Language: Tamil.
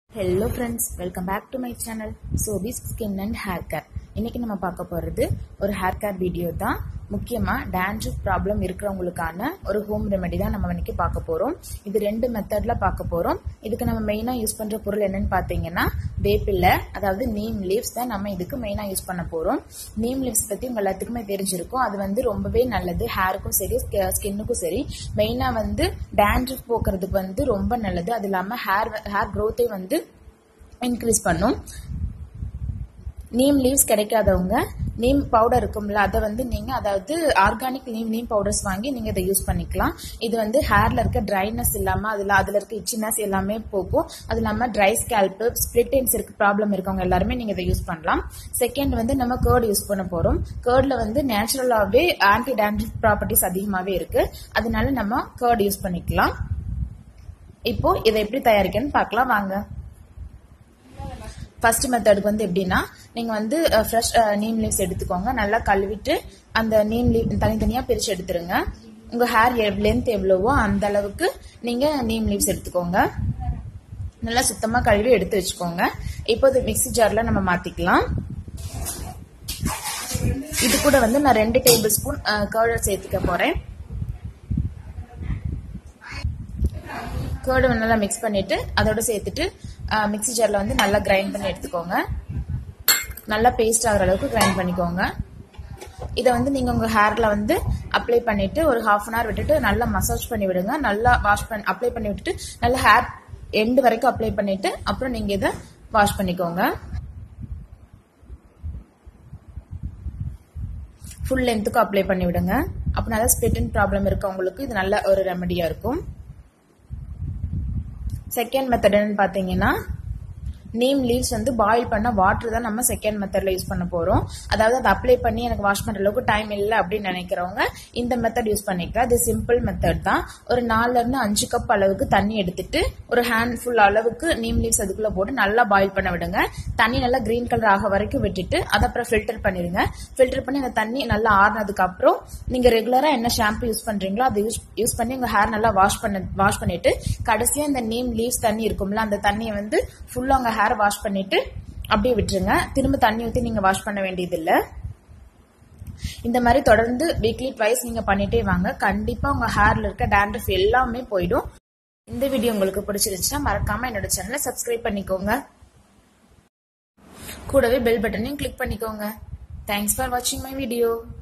hello friends welcome back to my channel Sobi's skin and hair care இன்னைக்கு நம்ம பார்க்க போகிறது ஒரு ஹேர் கேர் வீடியோ தான் முக்கியமாக டேண்ட்ரூஃப் ப்ராப்ளம் இருக்கிறவங்களுக்கான ஒரு ஹோம் ரெமெடி தான் நம்ம இன்னைக்கு பார்க்க போகிறோம் இது ரெண்டு மெத்தடில் பார்க்க போகிறோம் இதுக்கு நம்ம மெயினாக யூஸ் பண்ணுற பொருள் என்னன்னு பார்த்தீங்கன்னா வேப்பில்லை அதாவது நீம் லீவ்ஸ் தான் நம்ம இதுக்கு மெயினாக யூஸ் பண்ண போகிறோம் நீம் லீவ்ஸ் பற்றி உங்கள் எல்லாத்துக்குமே தெரிஞ்சிருக்கும் அது வந்து ரொம்பவே நல்லது ஹேருக்கும் சரி ஸ்கின்னுக்கும் சரி மெயினாக வந்து டேண்ட்ரூஃப் போக்குறதுக்கு வந்து ரொம்ப நல்லது அது இல்லாமல் ஹேர் ஹேர் க்ரோத்தை வந்து இன்க்ரீஸ் பண்ணும் நீம் லீவ்ஸ் கிடைக்காதவங்க நீம் பவுடர் இருக்கும்ல அதை வந்து நீங்க அதாவது ஆர்கானிக் நீம் நீம் பவுடர்ஸ் வாங்கி நீங்க இதை யூஸ் பண்ணிக்கலாம் இது வந்து ஹேர்ல இருக்க ட்ரைனஸ் இல்லாம அதுல அதுல இருக்க இச்சினஸ் எல்லாமே போகும் அது இல்லாம ட்ரை ஸ்கேல்ப் ஸ்பிளிட் எண்ட்ஸ் இருக்கு ப்ராப்ளம் இருக்கவங்க எல்லாருமே நீங்க இதை யூஸ் பண்ணலாம் செகண்ட் வந்து நம்ம கேர்டு யூஸ் பண்ண போறோம் கேர்ட்ல வந்து நேச்சுரலாவே ஆன்டி டேண்ட்ரிஃப் ப்ராப்பர்ட்டிஸ் அதிகமாவே இருக்கு அதனால நம்ம கேர்டு யூஸ் பண்ணிக்கலாம் இப்போ இதை எப்படி தயாரிக்கன்னு பார்க்கலாம் வாங்க ஃபர்ஸ்ட் மெத்தடுக்கு வந்து எப்படின்னா நீங்க வந்து ஃப்ரெஷ் நீம் லீவ்ஸ் எடுத்துக்கோங்க நல்லா கழுவிட்டு அந்த நீம் லீவ் தனித்தனியா பிரிச்சு எடுத்துருங்க உங்க ஹேர் லென்த் எவ்வளவோ அந்த அளவுக்கு நீங்க நீம் லீவ்ஸ் எடுத்துக்கோங்க நல்லா சுத்தமா கழுவி எடுத்து வச்சுக்கோங்க இப்போ இது மிக்சி ஜார்ல நம்ம மாத்திக்கலாம் இது கூட வந்து நான் ரெண்டு டேபிள் ஸ்பூன் கேர்டு சேர்த்துக்க போறேன் கேர்டு நல்லா மிக்ஸ் பண்ணிட்டு அதோட சேர்த்துட்டு மிக்ஸி ஜாரில் வந்து நல்லா கிரைண்ட் பண்ணி எடுத்துக்கோங்க நல்லா பேஸ்ட் ஆகிற அளவுக்கு கிரைண்ட் பண்ணிக்கோங்க இதை வந்து நீங்கள் உங்கள் ஹேரில் வந்து அப்ளை பண்ணிட்டு ஒரு ஹாஃப் அன் ஹவர் விட்டுட்டு நல்லா மசாஜ் பண்ணி விடுங்க நல்லா வாஷ் பண்ணி அப்ளை பண்ணி விட்டுட்டு நல்லா ஹேர் எண்டு வரைக்கும் அப்ளை பண்ணிட்டு அப்புறம் நீங்கள் இதை வாஷ் பண்ணிக்கோங்க ஃபுல் லென்த்துக்கும் அப்ளை பண்ணி விடுங்க அப்படின்னா தான் ஸ்பிளிட்டின் ப்ராப்ளம் இருக்கவங்களுக்கு இது நல்ல ஒரு ரெமடியாக இருக்கும் செகண்ட் மெத்தட் என்னன்னு பார்த்தீங்கன்னா நீம் லீவ்ஸ் வந்து பாயில் பண்ண வாட்டர் தான் நம்ம செகண்ட் மெத்தட்ல யூஸ் பண்ண போறோம் அதாவது அதை அப்ளை பண்ணி எனக்கு வாஷ் பண்ற அளவுக்கு டைம் இல்லை அப்படின்னு நினைக்கிறவங்க இந்த மெத்தட் யூஸ் பண்ணிக்கலாம் இது சிம்பிள் மெத்தட் தான் ஒரு நாலுல இருந்து அஞ்சு கப் அளவுக்கு தண்ணி எடுத்துட்டு ஒரு ஹேண்ட் ஃபுல் அளவுக்கு நீம் லீவ்ஸ் அதுக்குள்ள போட்டு நல்லா பாயில் பண்ண விடுங்க தண்ணி நல்லா கிரீன் கலர் ஆக வரைக்கும் விட்டுட்டு அதை அப்புறம் ஃபில்டர் பண்ணிருங்க ஃபில்டர் பண்ணி அந்த தண்ணி நல்லா ஆறுனதுக்கு அப்புறம் நீங்க ரெகுலரா என்ன ஷாம்பு யூஸ் பண்றீங்களோ அதை யூஸ் யூஸ் பண்ணி உங்க ஹேர் நல்லா வாஷ் பண்ண வாஷ் பண்ணிட்டு கடைசியா இந்த நீம் லீவ்ஸ் தண்ணி இருக்கும்ல அந்த தண்ணியை வந்து ஃபுல்லா உங்க ஹேர் வாஷ் பண்ணிட்டு அப்படியே விட்டுருங்க திரும்ப தண்ணி ஊற்றி நீங்க வாஷ் பண்ண வேண்டியது இல்லை இந்த மாதிரி தொடர்ந்து வீக்லி ட்வைஸ் நீங்க பண்ணிட்டே வாங்க கண்டிப்பா உங்க ஹேர்ல இருக்க டேண்ட்ரஃப் எல்லாமே போயிடும் இந்த வீடியோ உங்களுக்கு பிடிச்சிருந்துச்சுன்னா மறக்காம என்னோட சேனலை சப்ஸ்கிரைப் பண்ணிக்கோங்க கூடவே பெல் பட்டனையும் கிளிக் பண்ணிக்கோங்க தேங்க்ஸ் ஃபார் வாட்சிங் மை வீடியோ